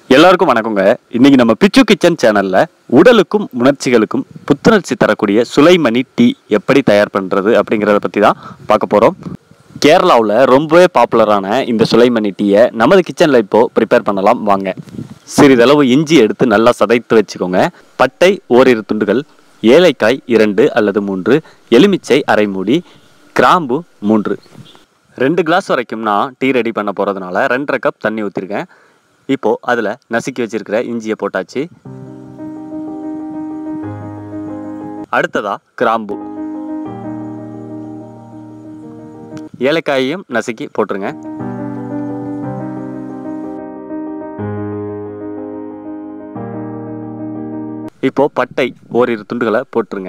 எல்லாருக்கும் வணக்கங்க இன்னைக்கு நம்ம பிச்சு கிச்சன் சேனல்ல உடலுக்கும் உணர்ச்சிகளுக்கும் புத்துணர்ச்சி தரக்கூடிய சுலைமணி டீ எப்படி தயார் பண்றது அப்படிங்கிறத பத்தி தான் பார்க்க போறோம் கேரளாவில் ரொம்பவே பாப்புலரான இந்த சுலைமணி டீயை நமது கிச்சனில் இப்போ ப்ரிப்பேர் பண்ணலாம் வாங்க சிறிதளவு இஞ்சி எடுத்து நல்லா சதைத்து வச்சுக்கோங்க பட்டை ஓரிரு துண்டுகள் ஏலைக்காய் இரண்டு அல்லது மூன்று எலுமிச்சை அரை மூடி கிராம்பு மூன்று ரெண்டு கிளாஸ் வரைக்கும் நான் டீ ரெடி பண்ண போகிறதுனால ரெண்டரை கப் தண்ணி ஊற்றிருக்கேன் இப்போது அதில் நசுக்கி வச்சிருக்கிற இஞ்சியை போட்டாச்சு அடுத்ததா கிராம்பு ஏலக்காயையும் நசுக்கி போட்டுருங்க இப்போ பட்டை ஓரிரு துண்டுகளை போட்டுருங்க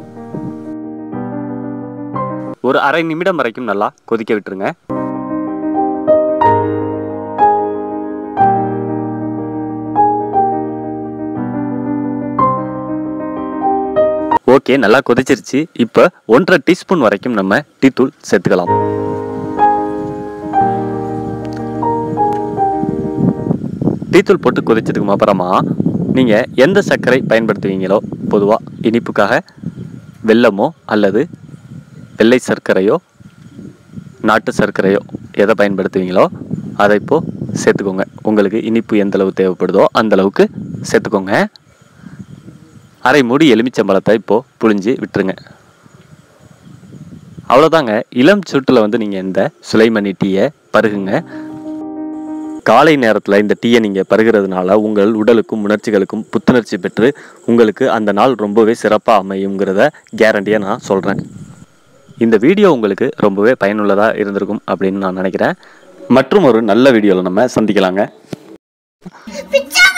ஒரு அரை நிமிடம் வரைக்கும் நல்லா கொதிக்க விட்டுருங்க ஓகே நல்லா கொதிச்சிருச்சு இப்போ ஒன்றரை டீஸ்பூன் வரைக்கும் நம்ம டீ தூள் சேர்த்துக்கலாம் டீ தூள் போட்டு கொதிச்சதுக்கு அப்புறமா நீங்கள் எந்த சர்க்கரை பயன்படுத்துவீங்களோ பொதுவாக இனிப்புக்காக வெல்லமோ அல்லது வெள்ளை சர்க்கரையோ நாட்டு சர்க்கரையோ எதை பயன்படுத்துவீங்களோ அதை இப்போ சேர்த்துக்கோங்க உங்களுக்கு இனிப்பு எந்த அளவு தேவைப்படுதோ அந்த அளவுக்கு சேர்த்துக்கோங்க அரை மூடி எலுமிச்சம்பழத்தை இப்போ புழிஞ்சு விட்டுருங்க அவ்வளோதாங்க இளம் சுட்டில் வந்து நீங்கள் இந்த சுலைமணி டீயை பருகுங்க காலை நேரத்தில் இந்த டீயை நீங்கள் பருகிறதுனால உங்கள் உடலுக்கும் உணர்ச்சிகளுக்கும் புத்துணர்ச்சி பெற்று உங்களுக்கு அந்த நாள் ரொம்பவே சிறப்பாக அமையுங்கிறத கேரண்டியாக நான் சொல்கிறேன் இந்த வீடியோ உங்களுக்கு ரொம்பவே பயனுள்ளதாக இருந்திருக்கும் அப்படின்னு நான் நினைக்கிறேன் மற்றும் ஒரு நல்ல வீடியோவில் நம்ம சந்திக்கலாங்க பிச்சை